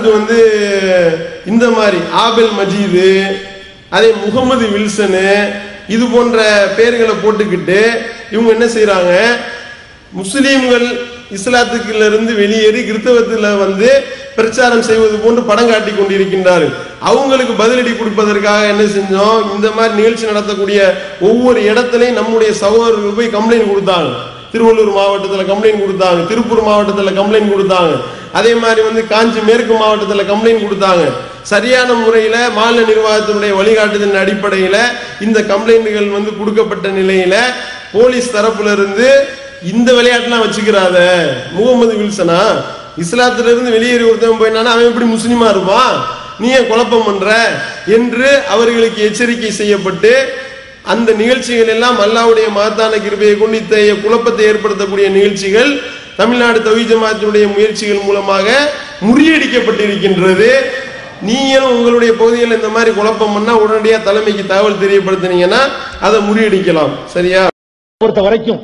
அடுத்து வந்து இந்த மாதிரி ஆபெல் மஜீது அதே முகமது வில்சனு இது போன்ற பெயர்களை போட்டுக்கிட்டு இவங்க என்ன செய்றாங்க முஸ்லீம்கள் இஸ்லாத்துக்குள்ள இருந்து வெளியேறி கிறிஸ்தவத்துல வந்து பிரச்சாரம் செய்வது போன்று படம் காட்டி கொண்டிருக்கின்றார்கள் அவங்களுக்கு பதிலடி கொடுப்பதற்காக என்ன செஞ்சோம் இந்த மாதிரி நிகழ்ச்சி நடத்தக்கூடிய ஒவ்வொரு இடத்துலையும் நம்முடைய சகோதரர்கள் போய் கம்ப்ளைண்ட் கொடுத்தாங்க திருவள்ளூர் மாவட்டத்துல கம்ப்ளைண்ட் கொடுத்தாங்க திருப்பூர் மாவட்டத்துல கம்ப்ளைண்ட் கொடுத்தாங்க அதே மாதிரி வந்து காஞ்சி மேற்கு மாவட்டத்துல கம்ப்ளைண்ட் கொடுத்தாங்க சரியான முறையில மாநில நிர்வாகத்தினுடைய வழிகாட்டுதலின் அடிப்படையில இந்த கம்ப்ளைண்ட்கள் வந்து கொடுக்கப்பட்ட நிலையில போலீஸ் தரப்புல இருந்து இந்த விளையாட்டுலாம் வச்சுக்கிறாத முகமது வில்சனா இஸ்லாத்துல இருந்து வெளியேறி ஒருத்தன் போயினானா அவன் எப்படி முஸ்லீமா இருப்பான் நீ ஏன் குழப்பம் பண்ற என்று அவர்களுக்கு எச்சரிக்கை செய்யப்பட்டு அந்த நிகழ்ச்சிகள் எல்லாம் அல்லாவுடைய மகத்தான கிருபையை கொண்டு இத்தகைய குழப்பத்தை ஏற்படுத்தக்கூடிய நிகழ்ச்சிகள் தமிழ்நாடு தவி ஜமாத்தினுடைய முயற்சிகள் மூலமாக முறியடிக்கப்பட்டிருக்கின்றது நீங்களும் உங்களுடைய பகுதியில் இந்த மாதிரி குழப்பம் பண்ணா உடனடியாக தலைமைக்கு தகவல் தெரியப்படுத்தினீங்கன்னா அதை முறியடிக்கலாம் சரியா பொறுத்த வரைக்கும்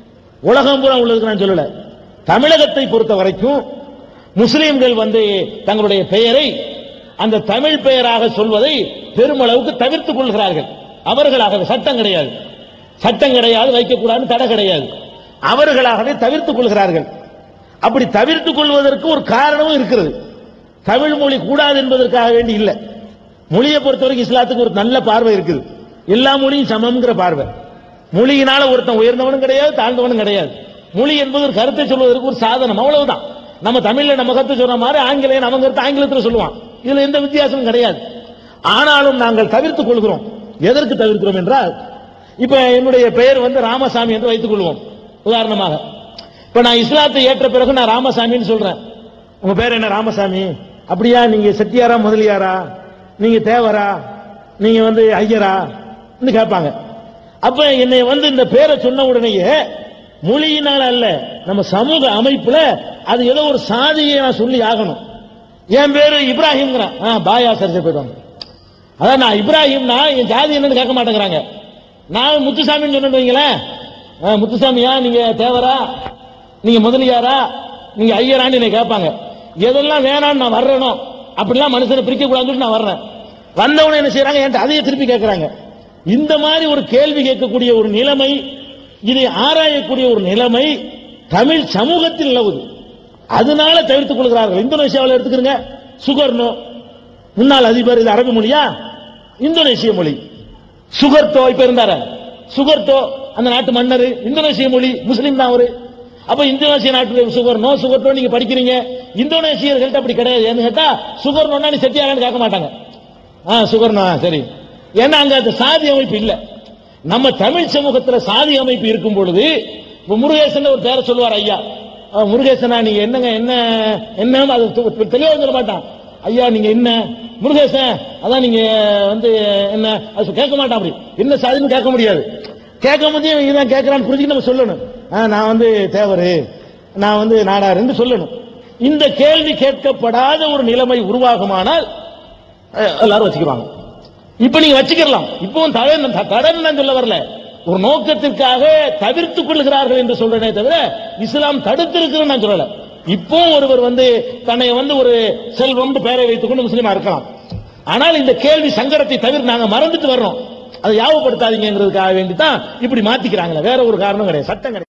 உலகம் பூரா உள்ளதுக்கு நான் சொல்லல தமிழகத்தை பொறுத்த வரைக்கும் முஸ்லிம்கள் வந்து தங்களுடைய பெயரை அந்த தமிழ் பெயராக சொல்வதை பெருமளவுக்கு தவிர்த்துக் கொள்கிறார்கள் அவர்களாகவே சட்டம் கிடையாது சட்டம் கிடையாது வைக்கக்கூடாதுன்னு தடை கிடையாது அவர்களாகவே தவிர்த்துக் கொள்கிறார்கள் அப்படி தவிர்த்துக் கொள்வதற்கு ஒரு காரணமும் இருக்கிறது தமிழ் மொழி கூடாது என்பதற்காக வேண்டி இல்லை மொழியை பொறுத்தவரைக்கும் இஸ்லாத்துக்கு ஒரு நல்ல பார்வை இருக்குது எல்லா மொழியும் சமம்ங்கிற பார்வை மொழியினால ஒருத்தன் உயர்ந்தவனும் கிடையாது தாழ்ந்தவனும் கிடையாது மொழி என்பது ஒரு கருத்தை சொல்வதற்கு ஒரு சாதனம் அவ்வளவுதான் நம்ம தமிழ்ல நம்ம கருத்தை சொல்ற மாதிரி ஆங்கிலேயன் அவங்க கருத்து ஆங்கிலத்தில் சொல்லுவான் இதுல எந்த வித்தியாசமும் கிடையாது ஆனாலும் நாங்கள் தவிர்த்துக் கொள்கிறோம் எதற்கு தவிர்க்கிறோம் என்றால் இப்ப என்னுடைய பெயர் வந்து ராமசாமி என்று வைத்துக் கொள்வோம் உதாரணமாக இப்ப நான் இஸ்லாத்தை ஏற்ற பிறகு நான் ராமசாமின்னு சொல்றேன் உங்க பேர் என்ன ராமசாமி அப்படியா நீங்க செட்டியாரா முதலியாரா நீங்க தேவரா நீங்க வந்து ஐயரா கேட்பாங்க அப்ப என்னை வந்து இந்த பேரை சொன்ன உடனேயே மொழியினால் அல்ல நம்ம சமூக அமைப்புல அது ஏதோ ஒரு சாதியை நான் சொல்லி ஆகணும் என் பேரு இப்ராஹிம்ங்கிறான் ஆ, பாயா சரிசை போயிடுவாங்க அதான் நான் இப்ராஹிம்னா என் ஜாதி என்னன்னு கேட்க மாட்டேங்கிறாங்க நான் முத்துசாமின்னு சொன்னு வைங்களேன் ஆ, முத்துசாமியா நீங்க தேவரா நீங்க முதலியாரா நீங்க ஐயரான்னு என்னை கேட்பாங்க எதெல்லாம் வேணாம்னு நான் வர்றேனோ அப்படிலாம் மனுஷனை பிரிக்க கூடாதுன்னு சொல்லிட்டு நான் வர்றேன் வந்தவன என்ன செய்யறாங்க என்கிட்ட அதையே திருப்பி கேட்கறாங்க இந்த மாதிரி ஒரு கேள்வி கேட்கக்கூடிய ஒரு நிலைமை இதை ஆராயக்கூடிய ஒரு நிலைமை தமிழ் சமூகத்தில் நிலவுது அதனால தவிர்த்துக் கொள்கிறார்கள் இந்தோனேசியாவில் எடுத்துக்கிறங்க சுகர்னோ முன்னாள் அதிபர் இது அரபு மொழியா இந்தோனேசிய மொழி சுகர்டோ இப்ப இருந்தார சுகர்டோ அந்த நாட்டு மன்னர் இந்தோனேசிய மொழி முஸ்லீம் தான் அவரு அப்ப இந்தோனேசிய நாட்டு சுகர்னோ சுகர்டோ நீங்க படிக்கிறீங்க இந்தோனேசியர்கள்ட்ட அப்படி கிடையாது ஏன்னு கேட்டா சுகர்னோன்னா நீ செட்டியாரான்னு கேட்க மாட்டாங்க ஆ சுகர்னா சரி ஏன்னா அங்க அந்த சாதி அமைப்பு இல்ல நம்ம தமிழ் சமூகத்துல சாதி அமைப்பு இருக்கும் பொழுது இப்ப முருகேசன் ஒரு பேரை சொல்லுவார் ஐயா ஆ, முருகேசனா நீங்க என்னங்க என்ன என்ன அது து- தெளிவா சொல்ல மாட்டான் ஐயா நீங்க என்ன முருகேசன் அதான் நீங்க வந்து என்ன அது கேட்க மாட்டான் அப்படி என்ன சாதின்னு கேட்க முடியாது கேட்க முடியும் இதான் கேட்கறான்னு புரிஞ்சுக்க நம்ம சொல்லணும் ஆ, நான் வந்து தேவரு நான் வந்து நாடாருன்னு சொல்லணும் இந்த கேள்வி கேட்கப்படாத ஒரு நிலைமை உருவாகுமானால் அஹ், எல்லாரும் வச்சுக்குவாங்க இப்ப நீங்க வச்சுக்கலாம் இப்பவும் தடை தடைன்னு நான் சொல்ல வரல ஒரு நோக்கத்திற்காக தவிர்த்துக் கொள்கிறார்கள் என்று சொல்றேனே தவிர இஸ்லாம் தடுத்திருக்குன்னு நான் சொல்லல இப்போ ஒருவர் வந்து தன்னை வந்து ஒரு செல்வம் பெயரை வைத்துக் கொண்டு முஸ்லீமா இருக்கலாம் ஆனால் இந்த கேள்வி சங்கடத்தை தவிர நாங்க மறந்துட்டு வர்றோம் அதை யாவப்படுத்தாதீங்கிறதுக்காக வேண்டி தான் இப்படி மாத்திக்கிறாங்களே வேற ஒரு காரணம் கிடையாது சட்டம் கிடையாது